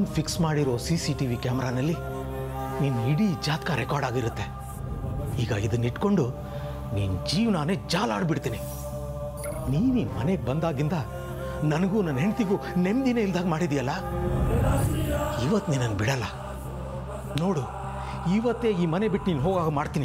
ನಾನು ಫಿಕ್ಸ್ ಮಾಡಿರೋ C C T V ಕ್ಯಾಮ್ರಾನಲ್ಲಿ ನಿನ್ನ ಇಡೀ ಜಾತಕ ರೆಕಾರ್ಡ್ ಆಗಿರುತ್ತೆ ಈಗ ಇದನ್ನ ಇಟ್ಕೊಂಡು ನಿನ್ನ ಜೀವನಾನೇ ಜಾಲಾಡ್ಬಿಡ್ತೀನಿ ನೀನು ಈ ಮನೆಗೆ ಬಂದಾಗಿಂದ ನನಗೂ ನನ್ನ ಹೆಂಡತಿಗೂ ನೆಮ್ಮದಿನೇ ಇಲ್ದಾಗ ಮಾಡಿದೆಯಲ್ಲ ಇವತ್ತು ನಿನ್ನನ್ನು ಬಿಡಲ್ಲ ನೋಡು ಇವತ್ತೇ ಈ ಮನೆ ಬಿಟ್ಟು ನೀನು ಹೋಗಾಗ ಮಾಡ್ತೀನಿ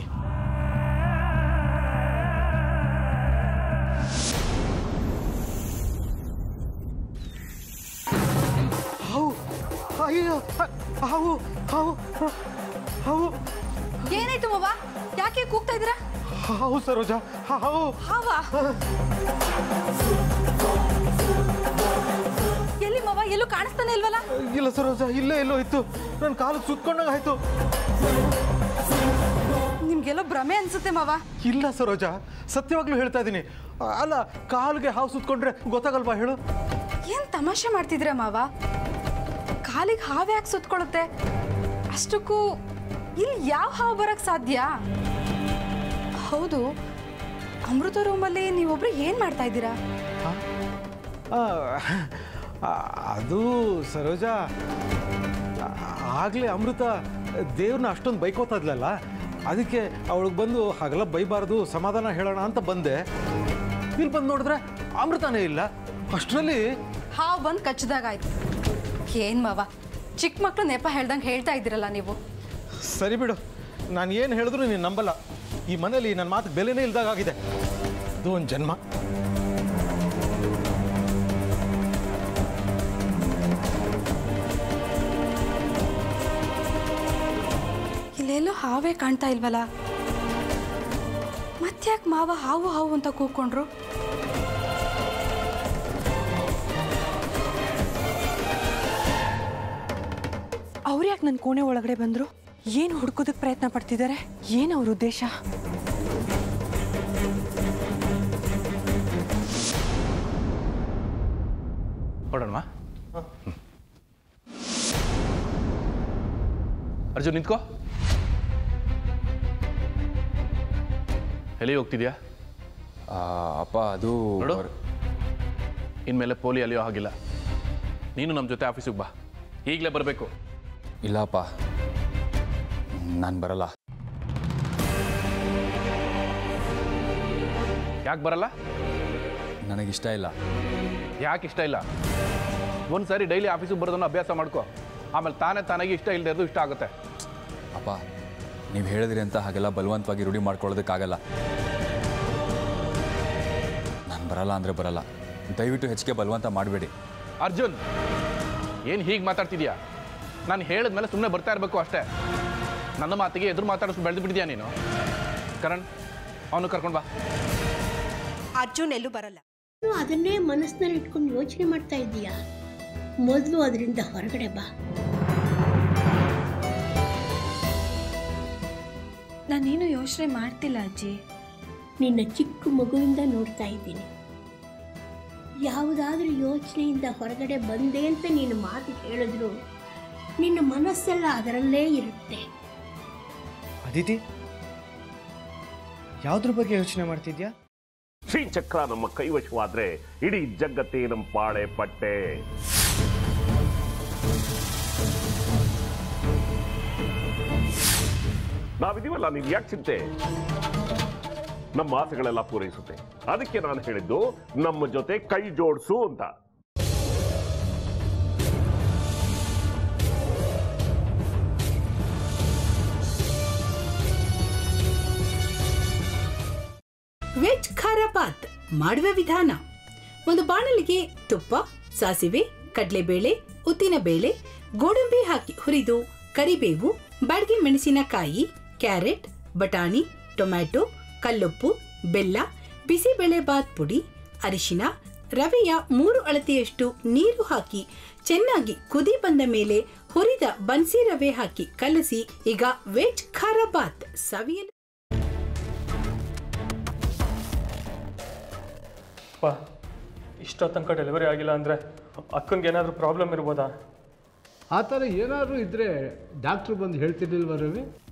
ಹಾವು ಅಯ್ಯೋ ಹಾವು ಹಾವು ಹಾವು ಏನಾಯ್ತು ಮವ ಯಾಕೆ ಕೂಗ್ತಾ ಇದ್ದೀರಾ ಹಾವು ಸರೋಜ ಹಾವು ಹಾವ ಎಲ್ಲಿ ಮವ ಎಲ್ಲೂ ಕಾಣಿಸ್ತಾನೆ ಇಲ್ವಲ್ಲ ಇಲ್ಲ ಸರೋಜ ಇಲ್ಲೇ ಎಲ್ಲೋ ಇತ್ತು ನನ್ನ ಕಾಲು ಸುತ್ಕೊಂಡಾಗ ಆಯ್ತು ನಿಮ್ಗೆಲ್ಲೋ ಭ್ರಮೆ ಅನ್ಸುತ್ತೆ ಮವ ಇಲ್ಲ ಸರೋಜ ಸತ್ಯವಾಗ್ಲೂ ಹೇಳ್ತಾ ಇದ್ದೀನಿ ಅಲ್ಲ ಕಾಲಿಗೆ ಹಾವು ಸುತ್ಕೊಂಡ್ರೆ ಗೊತ್ತಾಗಲ್ವಾ ಹೇಳು ಏನ್ ತಮಾಷೆ ಮಾಡ್ತಿದ್ರ ಮಾವ ಕಾಲಿಗೆ ಹಾವು ಯಾಕೆ ಸುತ್ಕೊಳ್ಳುತ್ತೆ ಅಷ್ಟಕ್ಕೂ ಇಲ್ಲಿ ಯಾವ ಹಾವು ಬರಕ್ ಸಾಧ್ಯ ಹೌದು ಅಮೃತ ರೂಮಲ್ಲಿ ನೀವೊಬ್ರು ಏನ್ ಮಾಡ್ತಾ ಇದ್ದೀರಾ ಆ, ಆ, ಅದು ಸರೋಜ ಆಗಲೇ ಅಮೃತ ದೇವ್ರನ್ನ ಅಷ್ಟೊಂದು ಬೈಕೋತಾ ಇದ್ಲಲ್ಲ ಅದಕ್ಕೆ ಅವಳಿಗೆ ಬಂದು ಹಾಗೆಲ್ಲ ಬೈಬಾರ್ದು ಸಮಾಧಾನ ಹೇಳೋಣ ಅಂತ ಬಂದೆ ಇಲ್ಲಿ ಬಂದು ನೋಡಿದ್ರೆ ಅಮೃತನೇ ಇಲ್ಲ ಅಷ್ಟರಲ್ಲಿ ಹಾವು ಬಂದು ಕಚ್ಚದಾಗಾಯ್ತು ಏನ್ ಮಾವ ಚಿಕ್ಕ ಮಕ್ಳು ನೆಪ ಹೇಳ್ದಂಗೆ ಹೇಳ್ತಾ ಇದ್ದೀರಲ್ಲ ನೀವು ಸರಿ ಬಿಡು ನಾನು ಏನು ಹೇಳಿದ್ರು ನೀನು ನಂಬಲ್ಲ ಈ ಮನೇಲಿ ನನ್ನ ಮಾತು ಬೆಲೆನೇ ಇಲ್ದಾಗಿದೆ ಇದು ಒಂದು ಜನ್ಮ ಇಲ್ಲೆಲ್ಲೋ ಹಾವೇ ಕಾಣ್ತಾ ಇಲ್ವಲ್ಲ ಮತ್ತ್ಯಾಕೆ ಮಾವ ಹಾವು ಹಾವು ಅಂತ ಕೂಗ್ಕೊಂಡ್ರು ಅವ್ರು ಯಾಕೆ ನನ್ನ ಕೋಣೆ ಒಳಗಡೆ ಬಂದರು ಏನು ಹುಡ್ಕೋದಕ್ಕೆ ಪ್ರಯತ್ನ ಪಡ್ತಿದ್ದಾರೆ ಏನು ಅವ್ರ ಉದ್ದೇಶ ಹೊಡೋಣ ಅರ್ಜುನ್ ನಿಂತ್ಕೋ ಎಲ್ಲಿ ಹೋಗ್ತಿದ್ಯಾ ಆ, ಅಪ್ಪ ಅದು ನೋಡು ಹೊರ- ಇನ್ಮೇಲೆ ಪೋಲಿ ಅಲಿಯೋ ಹಾಗಿಲ್ಲ ನೀನು ನಮ್ಮ ಜೊತೆ ಆಫೀಸಿಗೆ ಬಾ ಈಗಲೇ ಬರಬೇಕು ಇಲ್ಲ ಅಪ್ಪ ನಾನು ಬರಲ್ಲ ಯಾಕೆ ಬರಲ್ಲ ನನಗಿಷ್ಟ ಇಲ್ಲ ಯಾಕೆ ಇಷ್ಟ ಇಲ್ಲ ಒಂದು ಸಾರಿ ಡೈಲಿ ಆಫೀಸಿಗೆ ಬರೋದನ್ನು ಅಭ್ಯಾಸ ಮಾಡ್ಕೋ ಆಮೇಲೆ ತಾನೇ ತಾನಾಗಿ ಇಷ್ಟ ಇಲ್ಲದೆ ಇರೋದು ಇಷ್ಟ ಆಗುತ್ತೆ ಅಪ್ಪ ನೀವು ಹೇಳಿದ್ರಿ ಅಂತ ಹಾಗೆಲ್ಲ ಬಲವಂತವಾಗಿ ರೂಢಿ ಮಾಡ್ಕೊಳ್ಳೋದಕ್ಕಾಗಲ್ಲ ನಾನು ಬರಲ್ಲ ಅಂದರೆ ಬರಲ್ಲ ದಯವಿಟ್ಟು ಹೆಚ್ಚಿಗೆ ಬಲವಂತ ಮಾಡಬೇಡಿ ಅರ್ಜುನ್ ಏನು ಹೀಗೆ ಮಾತಾಡ್ತಿದ್ಯಾ ನಾನು ಹೇಳಿದ್ಮೇಲೆ ಸುಮ್ಮನೆ ಬರ್ತಾ ಇರಬೇಕು ಅಷ್ಟೇ ನನ್ನ ಮಾತಿಗೆ ಎದುರು ಮಾತಾಡೋಷ್ಟು ಬೆಳೆದು ಬಿಟ್ಟಿದ್ಯಾ ನೀನು ಕರಣ್ ಅವನು ಕರ್ಕೊಂಡು ಬಾ ಅರ್ಜುನ್ ಎಲ್ಲೂ ಬರಲ್ಲ ನೀನು ಅದನ್ನೇ ಮನಸ್ಸಿನಲ್ಲಿ ಇಟ್ಕೊಂಡು ಯೋಚನೆ ಮಾಡ್ತಾ ಇದ್ದೀಯಾ ಮೊದಲು ಅದರಿಂದ ಹೊರಗಡೆ ಬಾ ನಾನೇನು ಯೋಚನೆ ಮಾಡ್ತಿಲ್ಲ ಅಜ್ಜಿ ನಿನ್ನ ಚಿಕ್ಕ ಮಗುವಿಂದ ನೋಡ್ತಾ ಇದ್ದೀನಿ ಯಾವುದಾದ್ರೂ ಯೋಚನೆಯಿಂದ ಹೊರಗಡೆ ಬಂದೆ ಅಂತ ನೀನು ಮಾತು ಹೇಳಿದ್ರು ನಿನ್ನ ಮನಸ್ಸೆಲ್ಲ ಅದರಲ್ಲೇ ಇರುತ್ತೆ ಅದಿತಿ ಯಾವ್ದ್ರ ಬಗ್ಗೆ ಯೋಚನೆ ಮಾಡ್ತಿದ್ಯಾ ಶ್ರೀಚಕ್ರ ನಮ್ಮ ಕೈವಶವಾದ್ರೆ ಇಡೀ ಜಗತ್ತೇ ನಮ್ಮ ಪಾಳೆ ಪಟ್ಟೆ ನಾವಿದೀವಲ್ಲ ನೀವು ಯಾಕೆ ಚಿಂತೆ ನಮ್ಮ ಆಸೆಗಳೆಲ್ಲ ಪೂರೈಸುತ್ತೆ ಅದಕ್ಕೆ ನಾನು ಹೇಳಿದ್ದು ನಮ್ಮ ಜೊತೆ ಕೈ ಜೋಡಿಸು ಅಂತ ವೆಜ್ ಖಾರ ಬಾತ್ ಮಾಡುವ ವಿಧಾನ ಒಂದು ಬಾಣಲಿಗೆ ತುಪ್ಪ ಸಾಸಿವೆ ಕಡಲೆಬೇಳೆ ಉದ್ದಿನಬೇಳೆ ಗೋಡಂಬಿ ಹಾಕಿ ಹುರಿದು ಕರಿಬೇವು ಬಾಡಿಗೆ ಮೆಣಸಿನಕಾಯಿ ಕ್ಯಾರೆಟ್ ಬಟಾಣಿ ಟೊಮ್ಯಾಟೊ ಕಲ್ಲುಪ್ಪು ಬೆಲ್ಲ ಬಿಸಿಬೇಳೆ ಬಾತ್ ಪುಡಿ ಅರಿಶಿನ ರವೆಯ ಮೂರು ಅಳತೆಯಷ್ಟು ನೀರು ಹಾಕಿ ಚೆನ್ನಾಗಿ ಕುದಿ ಬಂದ ಮೇಲೆ ಹುರಿದ ಬನ್ಸಿ ರವೆ ಹಾಕಿ ಕಲಸಿ ಈಗ ವೆಜ್ ಖಾರ ಬಾತ್ ಸವಿಯಲು ಅಪ್ಪ ಇಷ್ಟೋ ತನಕ ಡೆಲಿವರಿ ಆಗಿಲ್ಲ ಅಂದರೆ ಅಕ್ಕನಿಗೆ ಏನಾದರೂ ಪ್ರಾಬ್ಲಮ್ ಇರ್ಬೋದಾ ಆ ಥರ ಏನಾದರೂ ಇದ್ದರೆ ಡಾಕ್ಟ್ರು ಬಂದು ಹೇಳ್ತಿರ್ಲಿಲ್ವ ರವಿ